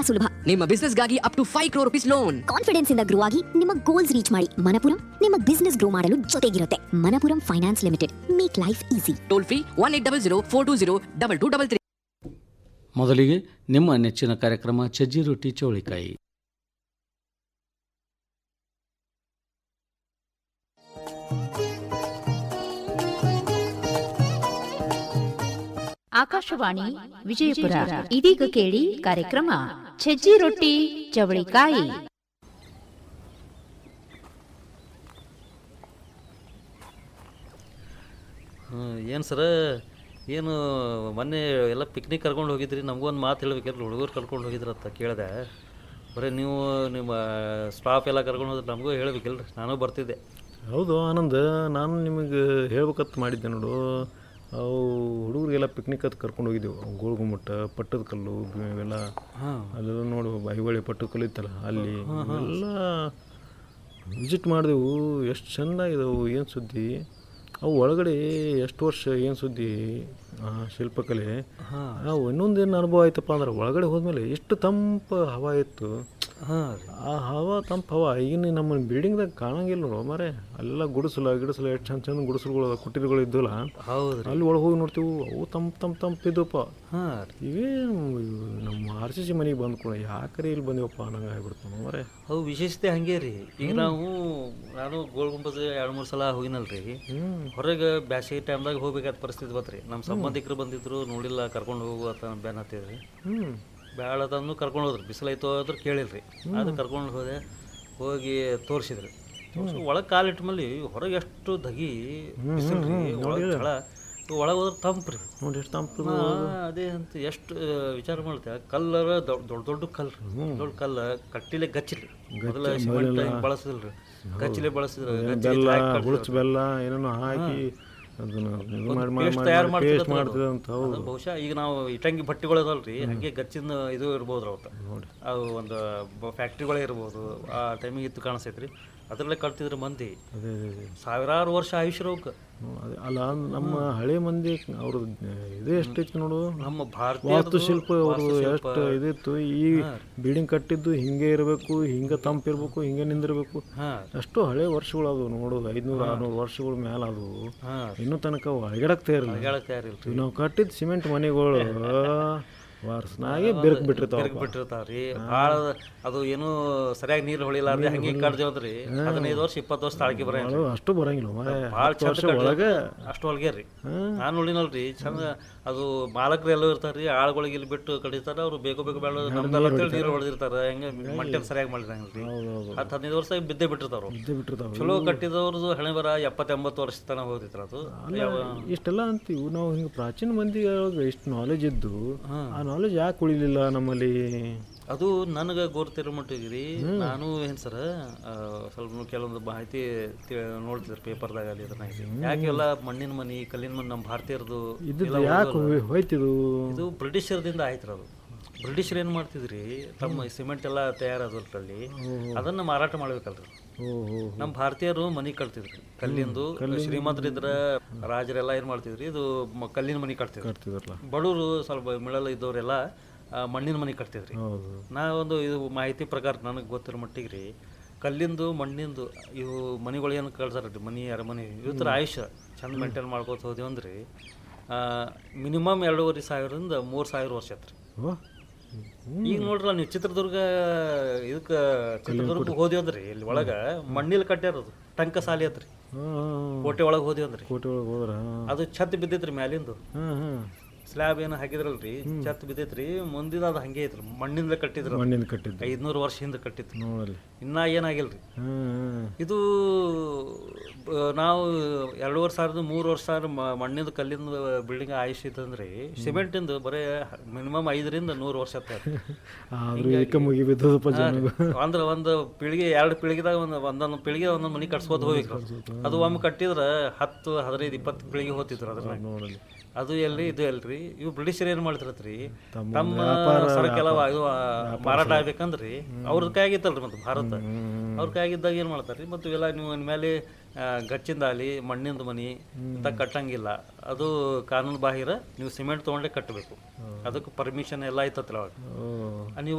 ಸುಲಭ ನಿಮ್ಮ ಬಿಸ್ನೆಸ್ಗಾಗಿ up to five crore rupees loan confidence ಇಂದ ಗ್ರೋ ಆಗಿ ನಿಮ್ಮ ಗೋಲ್ಸ್ ರೀಚ್ ಮಾಡಿ ಮನಪುರಂ ನಿಮ್ಮ ಬಿಸ್ನೆಸ್ ಗ್ರೋ ಮಾಡಲು ಜೊತೆಗಿರುತ್ತೆ Manappuram finance limited make life easy toll free one eight double zero four two zero double two double three ಮೊದಲಿಗೆ ನಿಮ್ಮ ನೆಚ್ಚಿನ ಕಾರ್ಯಕ್ರಮ ಸಜ್ಜಿ ರೊಟ್ಟಿ ಚೌಳಿಕಾಯಿ ಆಕಾಶವಾಣಿ ವಿಜಯಪುರ ಇದೀಗ ಕೇಳಿ ಕಾರ್ಯಕ್ರಮ ಛಜ್ಜಿ ರೊಟ್ಟಿ ಚವಳಿಕಾಯಿ ಏನು ಸರ ಏನು ಮೊನ್ನೆ ಎಲ್ಲ ಪಿಕ್ನಿಕ್ ಕರ್ಕೊಂಡು ಹೋಗಿದ್ರಿ ನಮಗೂ ಒಂದು ಮಾತು ಹೇಳ್ಬೇಕಿಲ್ಲ ಹುಡುಗರು ಕರ್ಕೊಂಡು ಹೋಗಿದ್ರತ್ತ ಕೇಳಿದೆ ಬರೀ ನೀವು ನಿಮ್ಮ ಸ್ಟಾಫ್ ಎಲ್ಲ ಕರ್ಕೊಂಡು ಹೋದ್ರೆ ನಮಗೂ ಹೇಳ್ಬೇಕಿಲ್ಲ ನಾನು ಬರ್ತಿದ್ದೆ ಹೌದು ಆನಂದ್ ನಾನು ನಿಮಗೆ ಹೇಳ್ಬೇಕಂತ ಮಾಡಿದ್ದೆ ನೋಡು ಅವು ಹುಡುಗರಿಗೆಲ್ಲ ಪಿಕ್ನಿಕ್ ಅಂತ ಕರ್ಕೊಂಡು ಹೋಗಿದ್ದೆವು ಗೋಳ್ಗುಮಟ್ಟ ಪಟ್ಟದ ಕಲ್ಲು ಬಿ- ಇವೆಲ್ಲ ಅಲ್ಲೆಲ್ಲ ನೋಡು ಐಹೊಳೆ ಪಟ್ಟದ ಕಲ್ಲು ಇತ್ತಲ್ಲ ಅಲ್ಲಿ ಎಲ್ಲ ವಿಸಿಟ್ ಮಾಡಿದೆವು ಎಷ್ಟು ಚೆಂದಾಗಿದವು ಏನು ಸುದ್ದಿ ಅವು ಒಳಗಡೆ ಎಷ್ಟು ವರ್ಷ ಏನು ಸುದ್ದಿ ಆ, ಶಿಲ್ಪಕಲೆ ಅವು ಇನ್ನೊಂದೇನು ಅನುಭವ ಆಯ್ತಪ್ಪ ಅಂದ್ರೆ ಒಳಗಡೆ ಹೋದ್ಮೇಲೆ ಎಷ್ಟು ತಂಪು ಹವಾ ಇತ್ತು ಹಾಂ ಆ ಹವಾ ತಂಪು ಹವಾ ಈಗಿನ ನಮ್ಮ ಬಿಲ್ಡಿಂಗ್ದಾಗ ಕಾಣಂಗಿಲ್ಲ ನೋಡು ಮಾರೆ ಅಲ್ಲೆಲ್ಲ ಗುಡಿಸಲ ಗಿಡಿಸಲ ಎಷ್ಟು ಚಂದ ಚಂದ ಗುಡಿಸಲುಗಳು ಕುಟೀರಗಳು ಇದ್ದಲ್ಲ ಹೌದು ಅಲ್ಲಿ ಒಳಗೆ ಹೋಗಿ ನೋಡ್ತೀವಿ ಅವು ತಂಪು ತಂಪು ತಂಪು ಇದ್ದವಪ್ಪ ಹಾಂ ಇವೇ ನಮ್ಮ ಆರ್ ಸಿ ಸಿ ಮನೆಗೆ ಬಂದು ಕೂಡ ಯಾಕರೆ ಇಲ್ಲಿ ಬಂದೇವಪ್ಪ ಅನ್ನಂಗೆ ಆಗ್ಬಿಡ್ತಾನೆ ಮಾರೆ ಅವು ವಿಶೇಷತೆ ಹಂಗೆ ರೀ ಈಗ ನಾವು ನಾನು ಗೋಲ್ ಗುಂಬಜ್ ಎರಡು ಮೂರು ಸಲ ಹೋಗಿನಲ್ರಿ ಹೊರಗೆ ಬ್ಯಾಸಿಗೆ ಟೈಮ್ದಾಗ ಹೋಗ್ಬೇಕಾದ ಪರಿಸ್ಥಿತಿ ಬತ್ರಿ ನಮ್ಮ ಸಂಬಂಧಿಕರು ಬಂದಿದ್ರು ನೋಡಿಲ್ಲ ಕರ್ಕೊಂಡು ಹೋಗು ಅಂತ ಬ್ಯಾನ್ ಹತ್ತಿದ್ರಿ ಹ್ಞೂ ಬ್ಯಾಳ ತಂದು ಕರ್ಕೊಂಡು ಹೋದ್ರು ಬಿಸಿಲೈತೋ ಅಂದ್ರೆ ಕೇಳಿಲ್ರಿ ಅದು ಕರ್ಕೊಂಡು ಹೋದೆ ಹೋಗಿ ತೋರಿಸಿದ್ರಿ ಒಳಗೆ ಕಾಲಿಟ್ಟ ಮೇಲೆ ಹೊರಗೆ ಎಷ್ಟು ದಗಿ ಬಿಸಿಲ್ರಿ ಒಳಗೆ ಝಳ ಒಳಗೆ ಹೋದ್ರೆ ತಂಪ್ರಿ ನೋಡಿ ಎಷ್ಟು ತಂಪು ನಾ ಅದೇ ಅಂತ ಎಷ್ಟು ಆ, ವಿಚಾರ ಮಾಡ್ತೇವೆ ಕಲ್ಲರ ದೊಡ್ಡ ದೊಡ್ಡ ದೊಡ್ಡ ಕಲ್ಲು ದೊಡ್ಡ ಕಲ್ಲ ಕಟ್ಟಿಲೆ ಗಚ್ಚಿಲಿ ಮೊದಲ ಸಿಮೆಂಟ್ ಬಳಸಿದ್ರಿ ಗಚ್ಚಿಲೆ ಬಳಸಿದ್ರು ಬೆಲ್ಲ ಹುಳುಚ್ ಬೆಲ್ಲ ಏನೇನೋ ಹಾಕಿ ಅದನ್ನ ಇದು ಮಾಡಿ ಮಾಡಿ ಪೇಸ್ಟ್ ತಯಾರು ಮಾಡಿ ಪೇಸ್ಟ್ ಮಾಡ್ತಿದ್ರು ಮಾಡ್ತಿದ್ದೆ ಅಂತ ಹೌದು ಅದು ಬಹುಶಃ ಈಗ ನಾವು ಇಟಂಗಿ ಬಟ್ಟೆಗಳು ಅದಾವಲ್ರಿ ಹಂಗೆ ಗಚ್ಚಿನ ಇದು ಇರ್ಬೋದು ಅವತ್ತು ಅವು ಒಂದು ಫ್ಯಾಕ್ಟ್ರಿಗಳೇ ಇರ್ಬೋದು ಆ ಟೈಮಿಗೆ ಇತ್ತು ಕಾಣಿಸ್ತೈತ್ರಿ ಅದರಲ್ಲೇ ಕಟ್ತಿದ್ರು ಮಂದಿ ಅದೇ ಅದೇ ಅದೇ ಸಾವಿರಾರು ವರ್ಷ ಆಯುಷ್ಯ ಅವಕ್ಕೆ ಹ್ಮ್, ಅದೇ ಅಲ್ಲ ನಮ್ಮ ಹಳೆ ಮಂದಿ ಅವ್ರದ್ದು ಇದು ಎಷ್ಟೈತಿ ನೋಡು ನಮ್ಮ ಭಾರತೀಯ ವಾಸ್ತುಶಿಲ್ಪ ಅವರು ಎಷ್ಟು ಇದಿತ್ತು ಈ ಬಿಲ್ಡಿಂಗ್ ಕಟ್ಟಿದ್ದು ಹಿಂಗೆ ಇರಬೇಕು ಹಿಂಗೆ ತಂಪು ಇರಬೇಕು ಹಿಂಗೆ ನಿಂದಿರಬೇಕು ಹಾಂ ಅಷ್ಟು ಹಳೆ ವರ್ಷಗಳು ಅದು ನೋಡು ಐದುನೂರು ಆರುನೂರು ವರ್ಷಗಳ ಮೇಲೆ ಅದು ಹಾಂ ಇನ್ನೂ ತನಕ ಒಳಗಡಕ್ತಾ ಇರಲಿಲ್ಲ ಹೇಳಕ್ ತಯಾರಿಲ್ರಿ ನಾವು ಕಟ್ಟಿದ ಸಿಮೆಂಟ್ ಮನೆಗಳು ವರ್ಷನಾಗೆ ಬೆರ್ಕ್ ಬಿಟ್ಟಿರ್ತಾವ ಬಿಟ್ಟಿರ್ತಾವ್ರಿ ಭಾಳ ಅದು ಏನು ಸರಿಯಾಗಿ ನೀರು ಹೊಳಿಲಾರ್ದೆ ಹಂಗೆ ಕಡ್ದೇವ್ರಿ ಹದಿನೈದು ವರ್ಷ ಇಪ್ಪತ್ತು ವರ್ಷ ತಾಳ್ಕಿ ಬರ ಅಷ್ಟು ಬರಂಗಿಲ್ಲ ಮಾರೆ ಭಾಳ ಹತ್ತು ವರ್ಷ ಚಂದ ಒಳಗೆ ಅಷ್ಟು ಹೊಲ್ಗೆ ರೀ ನಾನು ನೋಡಿನಲ್ರಿ ಚಂದ ಅದು ಮಾಲಕರು ಎಲ್ಲ ಇರ್ತಾರ್ರಿ ಆಳುಗಳಿಗೆ ಇಲ್ಲಿ ಬಿಟ್ಟು ಕಡಿತಾರ ಅವ್ರು ಬೇಕು ಬೇಕು ಬೇಡ ನಮ್ದೆಲ್ಲ ಅಂತೇಳಿ ನೀರು ಹೊಡೆದಿರ್ತಾರ ಹೆಂಗೆ ಮಂಟೆಲ್ ಸರಿಯಾಗಿ ಮಾಡಿರಂಗಿಲ್ರಿ ಹತ್ತು ಹದಿನೈದು ವರ್ಷ ಬಿದ್ದೇ ಬಿಟ್ಟಿರ್ತಾರ ಅವ್ರು. ಇದ್ದೇ ಬಿಟ್ಟಿರ್ತಾವ ಚಲೋ ಕಟ್ಟಿದವ್ರದ್ದು ಹಣೆ ಬರ ಎಪ್ಪತ್ತೆಂಬತ್ತು ವರ್ಷ ತನಕ ಹೋಗ್ತಿತ್ರ ಅದು ಯಾವ- ಇಷ್ಟೆಲ್ಲ ಅಂತೀವಿ ನಾವು ಹಿಂಗೆ ಪ್ರಾಚೀನ ಮಂದಿ ಇಷ್ಟು ನಾಲೆಜ್ ಇದ್ದು ಆ ನಾಲೆಜ್ ಯಾಕೆ ಉಳಿಲಿಲ್ಲ ನಮ್ಮಲ್ಲಿ ಅದು ನನಗೆ ಗೊತ್ತಿರೋ ಮಟ್ಟಿಗೆ ರೀ ನಾನು ಏನು ಸರ ಸ್ವಲ್ಪ ಕೆಲವೊಂದು ಮಾಹಿತಿ ತಿ- ನೋಡ್ತಿದ್ರು ಪೇಪರ್ದಾಗ ಅಲ್ಲಿ ಇದನ್ನ ಇದು. ಯಾಕೆ ಎಲ್ಲ ಮಣ್ಣಿನ ಮನಿ ಕಲ್ಲಿನ ಮನಿ ನಮ್ಮ ಭಾರತೀಯರದು ಇದ್ದದ್ದು ಯಾಕೆ ಹೋಯ್ತಿದು ಇದು ಬ್ರಿಟಿಷರದಿಂದ ಆಯ್ತು ಅದು ಬ್ರಿಟಿಷರು ಏನು ಮಾಡ್ತಿದ್ರಿ ತಮ್ಮ ಸಿಮೆಂಟ್ ಎಲ್ಲ ತಯಾರಾದ್ರಲ್ಲಿ ಅದನ್ನ ಮಾರಾಟ ಮಾಡ್ಬೇಕಲ್ರಿ ಓ ಹೋ ನಮ್ಮ ಭಾರತೀಯರು ಮನಿ ಕಟ್ತಿದ್ರಿ ಕಲ್ಲಿಂದು ಶ್ರೀಮಂತರಿದ್ರ ರಾಜರೆಲ್ಲ ಏನು ಮಾಡ್ತಿದ್ರಿ ಇದು ಮ- ಕಲ್ಲಿನ ಮನಿ ಕಟ್ತಿದ್ರು ಕಟ್ತಿದ್ರಲ್ಲ ಬಡವರು ಸ್ವಲ್ಪ ಮಿಳಲ್ ಇದ್ದವರೆಲ್ಲ ಆ, ಮಣ್ಣಿನ ಮನಿ ಕಟ್ತಿದ್ರಿ ಹೌದು ನಾ ಒಂದು ಇದು ಮಾಹಿತಿ ಪ್ರಕಾರ ನನಗೆ ಗೊತ್ತಿರೋ ಮಟ್ಟಿಗೆ ರೀ ಕಲ್ಲಿಂದು ಮಣ್ಣಿಂದು ಇವು ಮನಿಗಳು ಏನು ಕಳ್ಸಾರ ಮನಿ ಅರಮನೆ ಇವ್ ಥರ ಆಯುಷ್ಯ ಚಂದ ಮೇಂಟೈನ್ ಮಾಡ್ಕೋತ ಹೋದ್ವಿ ಅಂದ್ರೆ ಮಿನಿಮಮ್ ಎರಡೂವರೆ ಸಾವಿರದಿಂದ ಮೂರು ಸಾವಿರ ವರ್ಷ ಆತ್ರಿ ಓ ಈಗ ನೋಡ್ರಲ್ಲ ನೀವು ಚಿತ್ರದುರ್ಗ ಇದಕ್ಕೆ ಚಿತ್ರದುರ್ಗ ಹೋದ್ವಿ ಅಂದ್ರಿ ಇಲ್ಲಿ ಒಳಗೆ ಮಣ್ಣಿಲ್ ಕಟ್ಟ್ಯಾರದು ಟಂಕ ಸಾಲಿ ಆತ್ರಿ ಹಾಂ ಕೋಟೆ ಒಳಗೆ ಹೋದ್ವಿ ಅಂದ್ರಿ ಕೋಟೆ ಒಳಗೆ ಹೋದ್ರ ಅದು ಛತ್ ಬಿದ್ದೈತ್ರಿ ಮ್ಯಾಲಿಂದು ಹಾಂ ಹಾಂ ಸ್ಲ್ಯಾಬ್ ಏನು ಹಾಕಿದ್ರಲ್ರಿ ಛತ್ ಬಿದ್ದೈತ್ರಿ ಮುಂದಿನ ಅದು ಹಂಗೆ ಐತ್ರಿ ಮಣ್ಣಿಂದ ಕಟ್ಟಿದ್ರು ಮಣ್ಣಿನ ಕಟ್ಟಿದ್ದು ಐದ್ನೂರು ವರ್ಷ ಹಿಂದೆ ಕಟ್ಟಿತ್ತು ನೋಡಲ್ಲಿ ಇನ್ನ ಏನಾಗಿಲ್ರಿ ಹಾಂ ಹಾಂ ಇದು ಬ- ನಾವು ಎರಡೂವರೆ ಸಾವಿರದ ಮೂರು ವರ್ಷ ಸಾವಿರ ಮ- ಮಣ್ಣಿಂದ ಕಲ್ಲಿಂದ ಬಿಲ್ಡಿಂಗ್ ಆಯುಷ್ ಇತ್ತಂದ್ರೆ ಸಿಮೆಂಟಿಂದು ಬರೀ ಮಿನಿಮಮ್ ಐದರಿಂದ ನೂರು ವರ್ಷ ಆಗ್ತದೆ ಆದ್ರೂ ಇದಕ್ಕೆ ಮುಗಿ ಬಿದ್ದದಪ್ಪ ಜನ ಅಂದ್ರೆ ಒಂದು ಪೀಳಿಗೆ ಎರಡು ಪೀಳಿಗೆದಾಗ ಒಂದು ಒಂದೊಂದು ಪೀಳಿಗೆ ಒಂದೊಂದು ಮನೆ ಕಟ್ಸ್ಬೋದು ಹೋಗ್ಬೇಕು ಅದು ಒಮ್ಮೆ ಕಟ್ಟಿದ್ರೆ ಹತ್ತು ಹದಿನೈದು ಇಪ್ಪತ್ತು ಪೀಳಿಗೆ ಹೋಗ್ತಿದ್ರು ಅದ್ರ ನೋಡಲ್ಲಿ ಅದು ಎಲ್ರಿ ಇದು ಎಲ್ರಿ ಇವು ಬ್ರಿಟಿಷರ್ ಏನ್ ಮಾಡ್ತಿರತ್ರಿ ತಮ್ಮ ತಮ್ಮ ಸರಕೆಲ್ಲ ಇದು ಆ, ಮಾರಾಟ ಆಗ್ಬೇಕಂದ್ರಿ ಅವ್ರ ಕೈಯಾಗಿತ್ತಲ್ರಿ ಮತ್ತೆ ಭಾರತ ಅವ್ರ ಕೈಯಾಗಿದ್ದಾಗ ಏನ್ ಮಾಡ್ತಾರ್ರಿ ಮತ್ತು ಇವೆಲ್ಲ ನೀವು ಮೇಲೆ ಆ, ಗಚ್ಚಿಂದ ಆಗಲಿ ಮಣ್ಣಿಂದ ಮನಿ ಇಂಥ ಕಟ್ಟಂಗಿಲ್ಲ ಅದು ಕಾನೂನು ಬಾಹಿರ ನೀವು ಸಿಮೆಂಟ್ ತೊಗೊಂಡೇ ಕಟ್ಟಬೇಕು ಅದಕ್ಕೆ ಪರ್ಮಿಷನ್ ಎಲ್ಲ ಐತತ್ರ ಅವಾಗ ಓ ಆ, ನೀವು